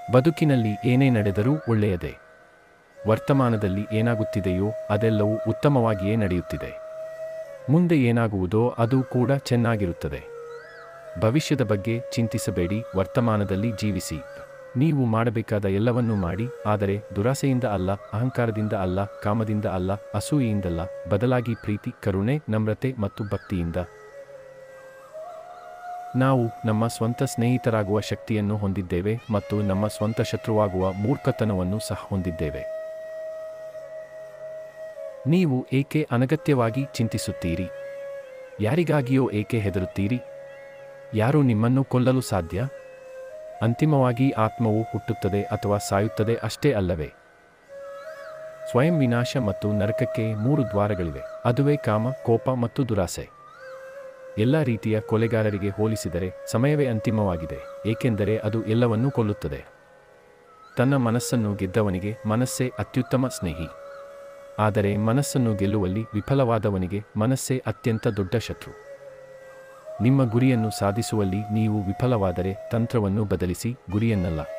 ಬದುಕಿನಲ್ಲಿ ಏನೇ ನಡೆದರೂ ಒಳ್ಳೆಯದೇ ವರ್ತಮಾನದಲ್ಲಿ ಏನಾಗುತ್ತಿದೆಯೋ ಅದೆಲ್ಲವೂ ಉತ್ತಮವಾಗಿಯೇ ನಡೆಯುತ್ತಿದೆ ಮುಂದೆ ಏನಾಗುವುದೋ ಅದು ಕೂಡ ಚೆನ್ನಾಗಿರುತ್ತದೆ ಭವಿಷ್ಯದ ಬಗ್ಗೆ ಚಿಂತಿಸಬೇಡಿ ವರ್ತಮಾನದಲ್ಲಿ ಜೀವಿಸಿ ನೀವು ಮಾಡಬೇಕಾದ ಎಲ್ಲವನ್ನೂ ಮಾಡಿ ಆದರೆ ದುರಾಸೆಯಿಂದ ಅಲ್ಲ ಅಹಂಕಾರದಿಂದ ಅಲ್ಲ ಕಾಮದಿಂದ ಅಲ್ಲ ಅಸೂಯೆಯಿಂದಲ್ಲ ಬದಲಾಗಿ ಪ್ರೀತಿ ಕರುಣೆ ನಮ್ರತೆ ಮತ್ತು ಭಕ್ತಿಯಿಂದ ನಾವು ನಮ್ಮ ಸ್ವಂತ ಸ್ನೇಹಿತರಾಗುವ ಶಕ್ತಿಯನ್ನು ಹೊಂದಿದ್ದೇವೆ ಮತ್ತು ನಮ್ಮ ಸ್ವಂತ ಶತ್ರುವಾಗುವ ಮೂರ್ಖತನವನ್ನು ಸಹ ಹೊಂದಿದ್ದೇವೆ ನೀವು ಏಕೆ ಅನಗತ್ಯವಾಗಿ ಚಿಂತಿಸುತ್ತೀರಿ ಯಾರಿಗಾಗಿಯೋ ಏಕೆ ಹೆದರುತ್ತೀರಿ ಯಾರು ನಿಮ್ಮನ್ನು ಕೊಲ್ಲಲು ಸಾಧ್ಯ ಅಂತಿಮವಾಗಿ ಆತ್ಮವು ಹುಟ್ಟುತ್ತದೆ ಅಥವಾ ಸಾಯುತ್ತದೆ ಅಷ್ಟೇ ಅಲ್ಲವೇ ಸ್ವಯಂ ವಿನಾಶ ಮತ್ತು ನರಕಕ್ಕೆ ಮೂರು ದ್ವಾರಗಳಿವೆ ಅದುವೇ ಕಾಮ ಕೋಪ ಮತ್ತು ದುರಾಸೆ ಎಲ್ಲ ರೀತಿಯ ಕೊಲೆಗಾರರಿಗೆ ಹೋಲಿಸಿದರೆ ಸಮಯವೇ ಅಂತಿಮವಾಗಿದೆ ಏಕೆಂದರೆ ಅದು ಎಲ್ಲವನ್ನೂ ಕೊಲ್ಲುತ್ತದೆ ತನ್ನ ಮನಸ್ಸನ್ನು ಗೆದ್ದವನಿಗೆ ಮನಸ್ಸೇ ಅತ್ಯುತ್ತಮ ಸ್ನೇಹಿ ಆದರೆ ಮನಸ್ಸನ್ನು ಗೆಲ್ಲುವಲ್ಲಿ ವಿಫಲವಾದವನಿಗೆ ಮನಸ್ಸೇ ಅತ್ಯಂತ ದೊಡ್ಡ ಶತ್ರು ನಿಮ್ಮ ಗುರಿಯನ್ನು ಸಾಧಿಸುವಲ್ಲಿ ನೀವು ವಿಫಲವಾದರೆ ತಂತ್ರವನ್ನು ಬದಲಿಸಿ ಗುರಿಯನ್ನಲ್ಲ